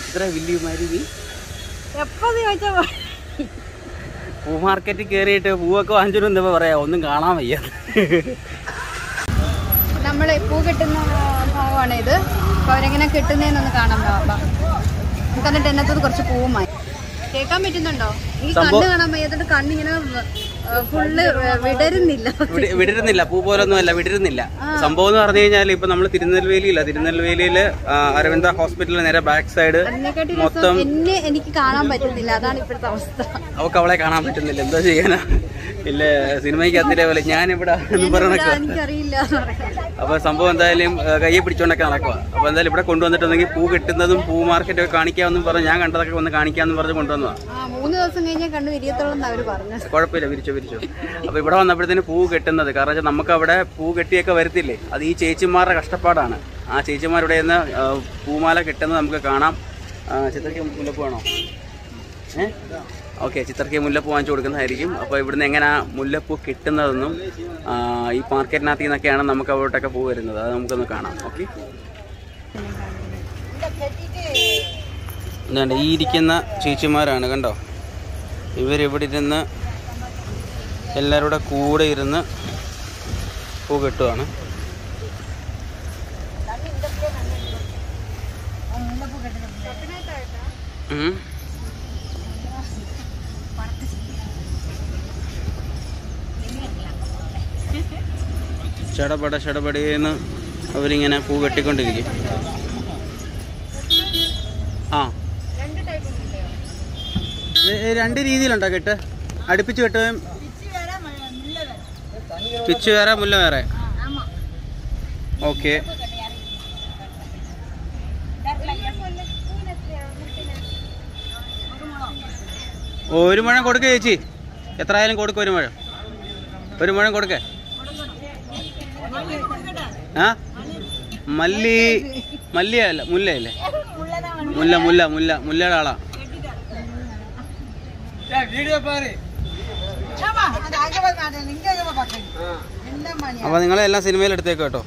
ഇത്ര വലിയമാരി നീ എപ്പോ ചോദിച്ചാ പോ- പൂ മാർക്കറ്റിൽ കയറിയിട്ട് പൂവൊക്കെ വാങ്ങിച്ചിട്ട് എന്താ പറയാ ഒന്നും കാണാൻ വയ്യ നമ്മള് പൂ കിട്ടുന്ന ഭാഗമാണ് ഇത് അപ്പൊ അവരെങ്ങനെ കിട്ടുന്നതെന്നൊന്ന് കാണാൻ പോവാം നമുക്ക് എന്നിട്ട് എന്നത്തത് കുറച്ച് പൂവുമായി കേൾക്കാൻ പറ്റുന്നുണ്ടോ ഈ കണ്ണ് കാണാൻ വയ്യാത്തോണ്ട് കണ്ണിങ്ങനെ ഫുള്ള് വിടരുന്നില്ല വിട- വിടരുന്നില്ല പൂ പോലൊന്നും അല്ല വിടരുന്നില്ല സംഭവം എന്ന് പറഞ്ഞു കഴിഞ്ഞാൽ ഇപ്പൊ നമ്മൾ തിരുനെൽവേലിയില്ല തിരുനെൽവേലിയില് ആ, അരവിന്ദ ഹോസ്പിറ്റലിൽ നേരെ ബാക്ക് സൈഡ് അതിനെക്കാട്ടി മൊത്തം രസം എന്നെ എനിക്ക് കാണാൻ പറ്റുന്നില്ല അതാണ് ഇപ്പോഴത്തെ അവസ്ഥ അവക്ക് അവളെ കാണാൻ പറ്റുന്നില്ല എന്താ ചെയ്യാനാ ഇല്ല സിനിമയ്ക്കകത്തിലെ പോലെ ഞാനിവിടെ എന്ന് പറയണൊക്കെ എനിക്കറിയില്ല എന്ന് പറയാം. അപ്പൊ സംഭവം എന്തായാലും ആ, കയ്യെ പിടിച്ചോണ്ടൊക്കെ നടക്കുക അപ്പൊ എന്തായാലും ഇവിടെ കൊണ്ടുവന്നിട്ടുണ്ടെങ്കിൽ പൂ കിട്ടുന്നതും പൂ മാർക്കറ്റ് ഒക്കെ കാണിക്കാമെന്നും പറഞ്ഞ് ഞാൻ കണ്ടതൊക്കെ ഒന്ന് കാണിക്കാമെന്ന് പറഞ്ഞ് കൊണ്ടുവന്നതാ ആ മൂന്ന് ദിവസം കഴിഞ്ഞാൽ കണ്ണ് വിരിയത്തോളം എന്ന് അവര് പറഞ്ഞത് കുഴപ്പമില്ല വിരിച്ചു വിരിച്ചു അപ്പൊ ഇവിടെ വന്നപ്പോഴത്തേന് പൂ കെട്ടുന്നത് കാരണം വെച്ചാൽ നമുക്ക് അവിടെ പൂ കെട്ടിയൊക്കെ വരത്തില്ലേ അത് ഈ ചേച്ചിമാരുടെ കഷ്ടപ്പാടാണ് ആ ചേച്ചിമാരുടെ നിന്ന് പൂമാല കെട്ടുന്നത് നമുക്ക് കാണാം ആ, ചിത്രയ്ക്ക് മുല്ലപ്പൂ വേണോ ഏഹ് ഓക്കെ ചിത്രയ്ക്ക് മുല്ലപ്പൂ വാങ്ങിച്ചു കൊടുക്കുന്നതായിരിക്കും അപ്പോൾ ഇവിടുന്ന് എങ്ങനെയാ മുല്ലപ്പൂ കിട്ടുന്നതെന്നും ആ, ഈ മാർക്കറ്റിനകത്ത് നിന്നൊക്കെയാണ് നമുക്ക് അവിടോട്ടൊക്കെ പൂ വരുന്നത് അത് നമുക്കൊന്ന് കാണാം ഓക്കെ എന്താണ് ഈ ഇരിക്കുന്ന ചേച്ചിമാരാണ് കണ്ടോ ഇവരിവിടെ ഇരുന്ന് എല്ലാവരുടെ കൂടെ ഇരുന്ന് പൂ കെട്ടുവാണ് ഉം. ചടപട ചടപടേന്ന് അവരിങ്ങനെ പൂ കെട്ടിക്കൊണ്ടിരിക്കും ആ ഇത് രണ്ട് രീതിയിലുണ്ടോ കെട്ട് അടുപ്പിച്ച് കെട്ടുകയും പിച്ച് വേറെ മുല്ല വേറെ ഓക്കെ ഒരു മുഴം കൊടുക്ക ചേച്ചി എത്ര ആയാലും കൊടുക്ക ഒരു മുഴം ഒരു മുഴം കൊടുക്ക ആ മല്ലി മല്ലിയല്ല മുല്ലയല്ലേ മുല്ല മുല്ല മുല്ല മുല്ലയുടെ ആളാ അപ്പൊ നിങ്ങളെ എല്ലാം സിനിമയിൽ എടുത്തേക്ക് കേട്ടോ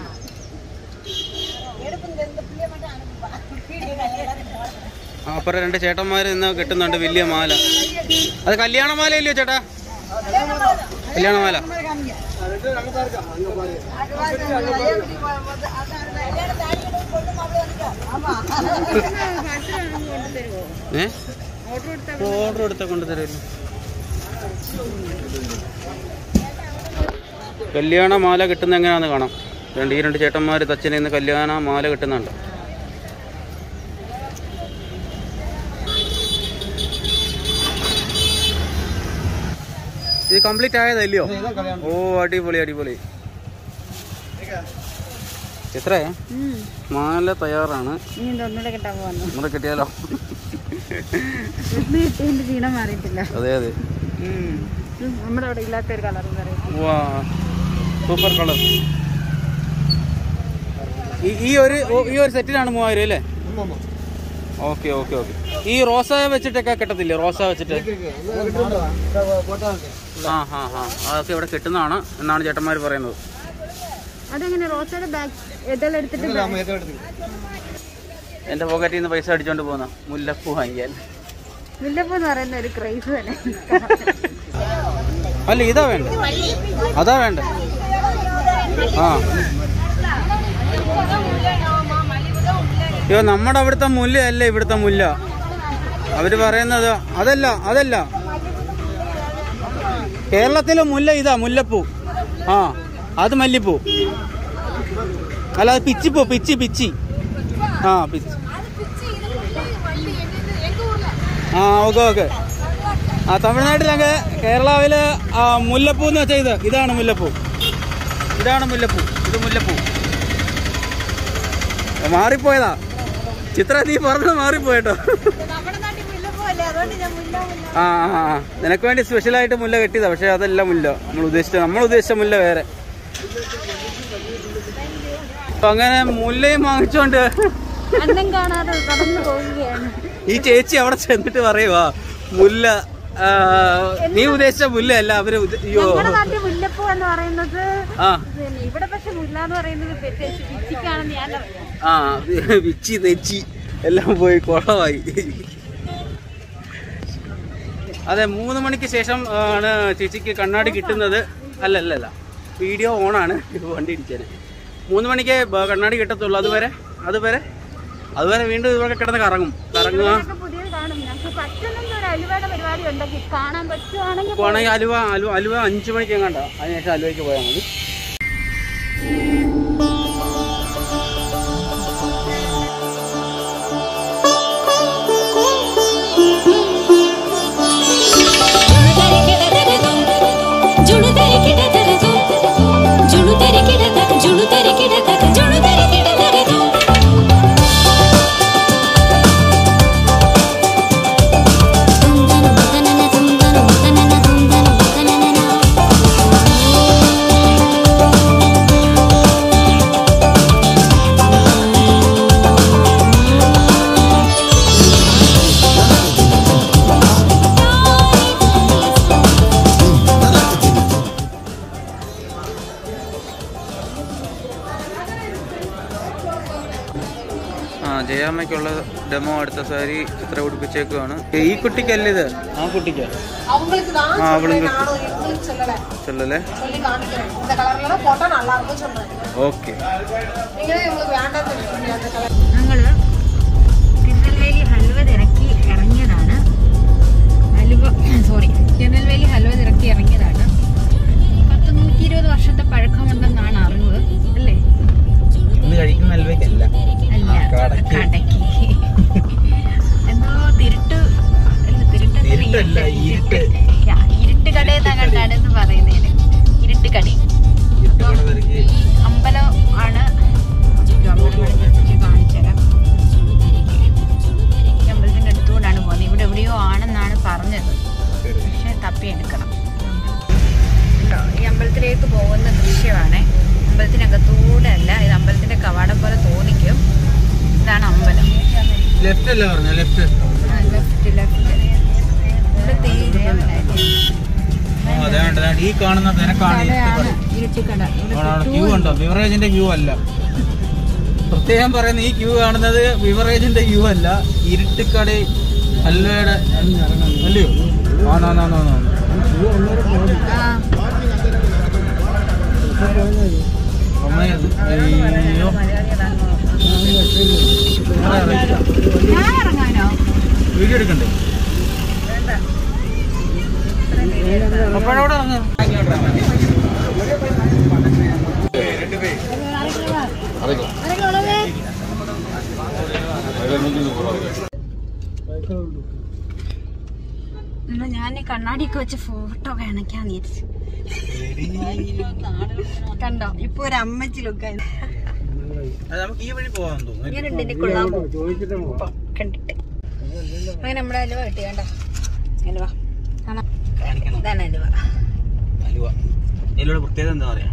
ആ, അപ്പുറം രണ്ട് ചേട്ടന്മാർ ഇന്ന് കെട്ടുന്നുണ്ട് വലിയ മാല അത് കല്യാണ മാല ഇല്ലയോ ചേട്ടാ കല്യാണ മാല ഏ ഓർഡർ എടുത്താ കൊണ്ടുതരുമല്ലോ കല്യാണ മാല കിട്ടുന്ന എങ്ങനെയാണെന്ന് കാണാം രണ്ട് ഈ രണ്ട് ചേട്ടന്മാർ തച്ചനിൽ നിന്ന് കല്യാണ മാല കിട്ടുന്നുണ്ട് ഇത് കംപ്ലീറ്റ് ആയതല്ലയോ ഓ അടിപൊളി അടിപൊളി എത്രയാ മാല തയ്യാറാണ് ഇനി എന്താ ഒന്നുകൂടെ കിട്ടാൻ പോകുന്നു നമ്മുടെ കിട്ടിയാലോ ഇന്ന് കിട്ടിയതിന്റെ ക്ഷീണം മാറിയിട്ടില്ല അതെ അതെ ഇത് നമ്മുടെ അവിടെ ഇല്ലാത്ത ഒരു കളർ വാ സൂപ്പർ കളർ ഈ ഒരു ഓ- ഈ ഒരു സെറ്റിനാണ് മൂവായിരം അല്ലേ ഓക്കെ ഓക്കെ ഓക്കെ ഈ റോസ വെച്ചിട്ടൊക്കെ കിട്ടത്തില്ലേ റോസ വെച്ചിട്ട് ആ ഹാ ഹാ അതൊക്കെ ഇവിടെ കിട്ടുന്നതാണ് എന്നാണ് ചേട്ടന്മാർ പറയുന്നത് അതെങ്ങനെ റോസയുടെ ബാഗ് ഇതെല്ലാം എടുത്തിട്ട് എൻ്റെ പോക്കറ്റിൽ നിന്ന് പൈസ അടിച്ചോണ്ട് പോകുന്ന മുല്ലപ്പൂ വാങ്ങിയാൽ മുല്ലപ്പൂ എന്ന് പറയുന്ന ഒരു ക്രൈസ് തന്നെ അല്ല ഇതാ വേണ്ട അതാ വേണ്ട ആ അയ്യോ നമ്മുടെ അവിടുത്തെ മുല്ലയല്ല ഇവിടുത്തെ മുല്ല അവര് പറയുന്നത് അതല്ല അതല്ല കേരളത്തിലെ മുല്ല ഇതാ മുല്ലപ്പൂ ആ അത് മല്ലിപ്പൂ അല്ല അത് പിച്ചിപ്പൂ പിച്ചി പിച്ചി ആ പിച്ചി ആ ഓക്കെ ഓക്കെ ആ തമിഴ്നാട്ടിലൊക്കെ കേരളാവില് ആ, മുല്ലപ്പൂ എന്ന് വെച്ചാൽ ഇത് ഇതാണ് മുല്ലപ്പൂ ഇതാണ് മുല്ലപ്പൂ ഇത് മുല്ലപ്പൂ മാറിപ്പോയതാ ചിത്ര നീ പറഞ്ഞത് മാറിപ്പോയട്ടോ നമ്മുടെ നാട്ടിൽ മുല്ലപ്പൂ അല്ലേ അതുകൊണ്ട് ഞാൻ മുല്ല മുല്ല ആ ആ ആ. നിനക്ക് വേണ്ടി സ്പെഷ്യലായിട്ട് മുല്ല കെട്ടിയതാ പക്ഷെ അതല്ല മുല്ല നമ്മൾ ഉദ്ദേശിച്ച നമ്മൾ ഉദ്ദേശിച്ച മുല്ല വേറെ അപ്പൊ അങ്ങനെ മുല്ലയും വാങ്ങിച്ചോണ്ട് അന്നം കാണാതെ കടന്നു പോവുകയാണ് ഈ ചേച്ചി അവിടെ ചെന്നിട്ട് പറയുവാ മുല്ല ആ, നീ ഉദ്ദേശിച്ച മുല്ലയല്ല അവര് ഉദ്ദ- അയ്യോ നമ്മുടെ നാട്ടിൽ മുല്ലപ്പൂ എന്ന് പറയുന്നത് ആ പിന്നെ ഇവിടെ പക്ഷെ മുല്ല എന്ന് പറയുന്നത് പ്രത്യേകിച്ച് പിച്ചിക്കാണെന്ന് ഞാൻ അറിയാം ആ വിച്ചി നെച്ചി എല്ലാം പോയി കുളമായി അതെ മൂന്ന് മണിക്ക് ശേഷം ആണ് ചേച്ചിക്ക് കണ്ണാടി കിട്ടുന്നത് അല്ല അല്ല അല്ല വീഡിയോ ഓണാണ് വണ്ടി ഇടിച്ചത് മൂന്ന് മണിക്ക് ബ- കണ്ണാടി കിട്ടത്തുള്ളൂ അതുവരെ അതുവരെ അതുവരെ വീണ്ടും ഇതൊക്കെ കിടന്ന് കറങ്ങും കറങ്ങുക പുതിയത് കാണും ഞങ്ങൾക്ക് പറ്റുന്ന ഒരു അലുവയുടെ പരിപാടി ഉണ്ടെങ്കിൽ കാണാൻ പറ്റുവാണെങ്കിൽ പോണെങ്കിൽ അലുവ അലുവ അലുവ അഞ്ചു മണിക്ക് എങ്ങാണ്ട അതിനുശേഷം അലുവയ്ക്ക് പോയാൽ മതി ಜುಣು ತೆರೆಕಿಡ ತರದು ಜುಣು ತೆರೆಕಿಡ ತಕ ಜುಣು ತೆರೆಕಿಡ ತಕ ಜುಣು ತೆರೆಕಿಡ ತರದು ತುಂದನು ಮದನನ ತುಂದನು ಮದನನ ತುಂದನು ಮದನನ ആ ജയാമ്മയ്ക്കുള്ള ഡെമോ അടുത്ത സാരി ചിത്ര ഉടുപ്പിച്ചേക്കുവാണ് ഈ കുട്ടിക്കല്ല ഇത് ആ കുട്ടിക്ക് அவங்களுக்கு தான் ஆ, அவளுங்களுக்கு. சொல்றேன். நானும் இவங்களுக்கு சொல்லல ചെല്ലല്ലേ சொல்லி காமிக்கிறேன் இந்த கலர்ல போட்டா நல்லா இருக்கும் சொல்றேன் ഓക്കെ நீங்க தான் இவங்களுக்கு வேண்டாம் தெரியும் அந்த கலர் ഞങ്ങള് തിരുനെൽവേലി ഹൽവ തിരക്കി ഇറങ്ങിയതാണ് ഹലുവ സോറി തിരുനെൽവേലി ഹൽവ തിരക്കി ഇറങ്ങിയതാണ് പത്ത് നൂറ്റി ഇരുപത് വർഷത്തെ പഴക്കമുണ്ടെന്നാണ് അറിവ് അല്ലേ ഇന്ന് കഴിക്കുന്ന അൽവയ്ക്കല്ല അല്ല ആ, കടക്ക്. കടക്ക് എന്തോ തിരുട്ട് അല്ല തിരുട്ട് അല്ല, തിരുട്ടല്ല, ഇരുട്ട്. യാ, ഇരുട്ട് കടയെന്നാ കണ്ടാണെന്ന് പറയുന്നതിന് ഇരുട്ട് കട ഈ അമ്പലം ആണ് ചുറ്റും അമ്പലം കാണിച്ചു കാണിച്ചുതരാം ഈ അമ്പലത്തിന്റെ അടുത്തുകൊണ്ടാണ് പോകുന്നത് ഇവിടെ എവിടെയോ ആണെന്നാണ് പറഞ്ഞത് പക്ഷെ തപ്പിയെടുക്കണം കേട്ടോ ഈ അമ്പലത്തിലേക്ക് പോകുന്ന ദൃശ്യമാണ് അമ്പലത്തിനകത്തൂടെ അല്ല ഇത് അമ്പലത്തിന്റെ കവാടം പോലെ തോന്നിക്കും ഇതാണ് അമ്പലം ലെഫ്റ്റ് അല്ല പറഞ്ഞ ലെഫ്റ്റ് ലെഫ്റ്റ് ലെഫ്റ്റ് ഇവിടെ തേയില അതെ അതെ ഈ കാണുന്ന നിനക്കാണ് കടയാണ് ഇരുട്ടിക്കട ഇവിടെ ക്യൂ ഉണ്ടോ ബിവറേജിന്റെ ക്യൂ അല്ല പ്രത്യേകം പറയുന്ന ഈ ക്യൂ കാണുന്നത് ബിവറേജിന്റെ ക്യൂ അല്ല ഇരുട്ടിക്കട ഹൽവയുടെ അല്ലയോ ആണോന്നാണോന്നോ ആ അയ്യോ ഞാൻ ഇറങ്ങാനോ വീഡിയോ എടുക്കണ്ടേ പപ്പടോടെ ഇറങ്ങാം എന്നാ ഞാൻ ഈ കണ്ണാടിയൊക്കെ വെച്ച് ഫോട്ടോ കാണിക്കാന്ന് വിചാരിച്ചു കണ്ടോ ഇപ്പൊ ഒരു അമ്മച്ചി ലുക്കായി അത് നമുക്ക് ഈ വഴി പോകാൻ തോന്നുന്നു ഇങ്ങനെയുണ്ട് എന്റെ കൊള്ളാമോ ഇപ്പൊ കണ്ടിട്ട് അങ്ങനെ നമ്മുടെ അലുവ കിട്ടി കണ്ട അലുവ കാണാം കാണിക്കണം ഇതാണ് അലുവ അലുവ ഇതിലൂടെ പ്രത്യേകത എന്താ പറയാ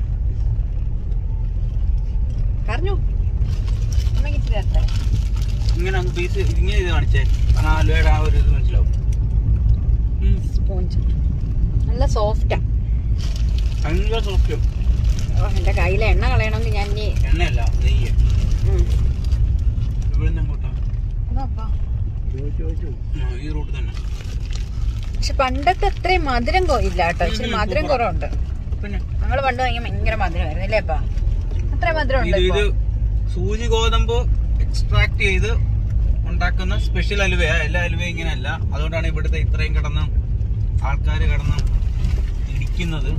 പറഞ്ഞു അമ്മ കിട്ടി തരട്ടെ ഇങ്ങനെ അങ്ങ് പീസ് ഇങ്ങനെ ഇത് കാണിച്ചേ ആ അലുവയുടെ ആ ഒരു ഇത് മനസ്സിലാവും ഉം. സ്പോഞ്ച് നല്ല സോഫ്റ്റാ ഭയങ്കര സോഫ്റ്റ് എന്റെ കയ്യിലെ എണ്ണ കളയണമെങ്കിൽ ഞാൻ ഇനി എണ്ണയല്ല നെയ്യ് ഉം. ഇവിടുന്ന് അങ്ങോട്ടാ അതാപ്പാ. ആ, ഈ റൂട്ട് തന്നെ പക്ഷെ പണ്ടത്തെ അത്രയും മധുരം കൊ- ഇല്ല കേട്ടോ ഇച്ചിരി മധുരം കുറവുണ്ട് പിന്നെ ഞങ്ങള് പണ്ട് വാങ്ങിയ ഭയങ്കര മധുരമായിരുന്നു അല്ലേ അപ്പാ അത്ര മധുരം ഉണ്ട് ഇത് ഇപ്പൊ? ഇത് സൂചി ഗോതമ്പ് എക്സ്ട്രാക്ട് ചെയ്ത് ഉണ്ടാക്കുന്ന സ്പെഷ്യൽ അലുവയാ എല്ലാ അലുവയും ഇങ്ങനെയല്ല അതുകൊണ്ടാണ് ഇവിടുത്തെ ഇത്രയും കിടന്ന് ആൾക്കാർ കിടന്ന് ഇടിക്കുന്നത്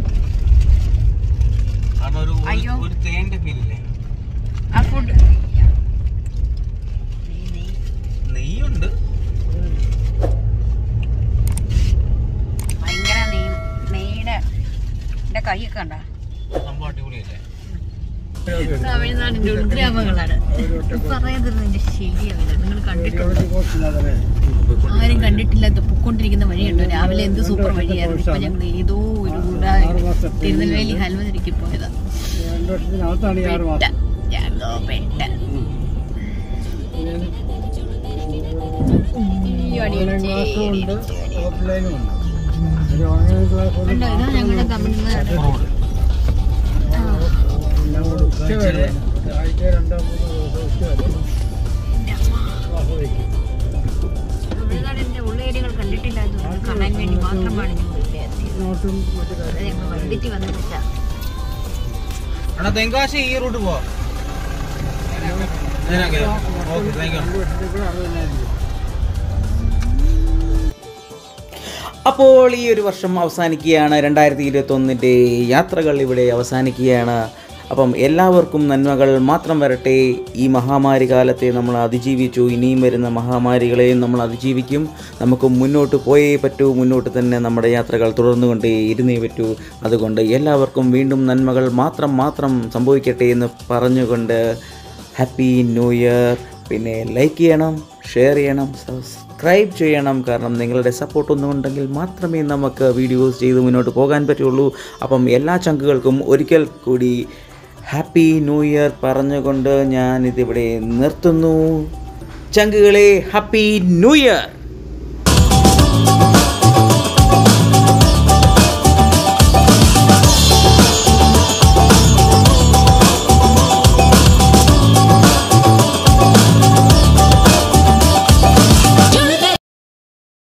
കാരണം ഒരു ഒരു- അയ്യോ. ഒരു തേന്റെ ഫീലില്ലേ ആ ഫുഡ് നെയ്യുണ്ട് ഭയങ്കര നെയ് നെയ്യുടെ എന്റെ കൈയൊക്കെ കണ്ട സംഭവം അടിപൊളിയല്ലേ തമിഴ്നാടിന്റെ ഉൾഗ്രാമങ്ങളാണ് പറയുന്നതിന്റെ ശരിയാവില്ല നിങ്ങൾ കണ്ടിട്ടുണ്ടോ ആരും കണ്ടിട്ടില്ലാത്ത പൊക്കൊണ്ടിരിക്കുന്ന വഴിയുണ്ടോ രാവിലെ എന്ത് സൂപ്പർ വഴിയായിരുന്നു ഇപ്പൊ ഞങ്ങൾ ഏതോ ഒരു കൂടെ തിരുനെൽവേലി ഹൽവ തിരക്കി പോയതാ പെട്ട. ഞങ്ങോ പെട്ട. ഈ അടിയിടിച്ച് ഇടിച്ച്. കണ്ടോ, ഇതാ ഞങ്ങളുടെ തമിഴ്നാട് ആ. തമിഴ്നാടിന്റെ ഉള്ളേരിയകൾ കണ്ടിട്ടില്ലാത്തതുകൊണ്ട് കാണാൻ വേണ്ടി മാത്രമാണ് ഞങ്ങൾ ഇവിടെ എത്തിയത് അത് ഞങ്ങൾ വൈകിട്ട് വന്നിട്ടില്ല അണ്ണാ തെങ്കാശി ഈ റൂട്ട് പോവാ ഓക്കെ താങ്ക് യു അപ്പോൾ ഈ ഒരു വർഷം അവസാനിക്കുകയാണ് രണ്ടായിരത്തി ഇരുപത്തൊന്നിൻ്റെ യാത്രകൾ ഇവിടെ അവസാനിക്കുകയാണ് അപ്പം എല്ലാവർക്കും നന്മകൾ മാത്രം വരട്ടെ ഈ മഹാമാരി കാലത്തെ നമ്മൾ അതിജീവിച്ചു ഇനിയും വരുന്ന മഹാമാരികളെയും നമ്മൾ അതിജീവിക്കും നമുക്ക് മുന്നോട്ട് പോയേ പറ്റൂ മുന്നോട്ട് തന്നെ നമ്മുടെ യാത്രകൾ തുടർന്നുകൊണ്ടേ ഇരുന്നേ പറ്റൂ അതുകൊണ്ട് എല്ലാവർക്കും വീണ്ടും നന്മകൾ മാത്രം മാത്രം സംഭവിക്കട്ടെ എന്ന് പറഞ്ഞുകൊണ്ട് ഹാപ്പി ന്യൂ ഇയർ പിന്നെ ലൈക്ക് ചെയ്യണം ഷെയർ ചെയ്യണം സബ്സ്ക്രൈബ് ചെയ്യണം കാരണം നിങ്ങളുടെ സപ്പോർട്ട് ഒന്നും ഉണ്ടെങ്കിൽ മാത്രമേ നമുക്ക് വീഡിയോസ് ചെയ്ത് മുന്നോട്ട് പോകാൻ പറ്റുള്ളൂ അപ്പം എല്ലാ ചങ്കുകൾക്കും ഒരിക്കൽ കൂടി ഹാപ്പി ന്യൂ ഇയർ പറഞ്ഞുകൊണ്ട് ഞാൻ ഇതിവിടെ നിർത്തുന്നു ചങ്കുകളെ ഹാപ്പി ന്യൂ ഇയർ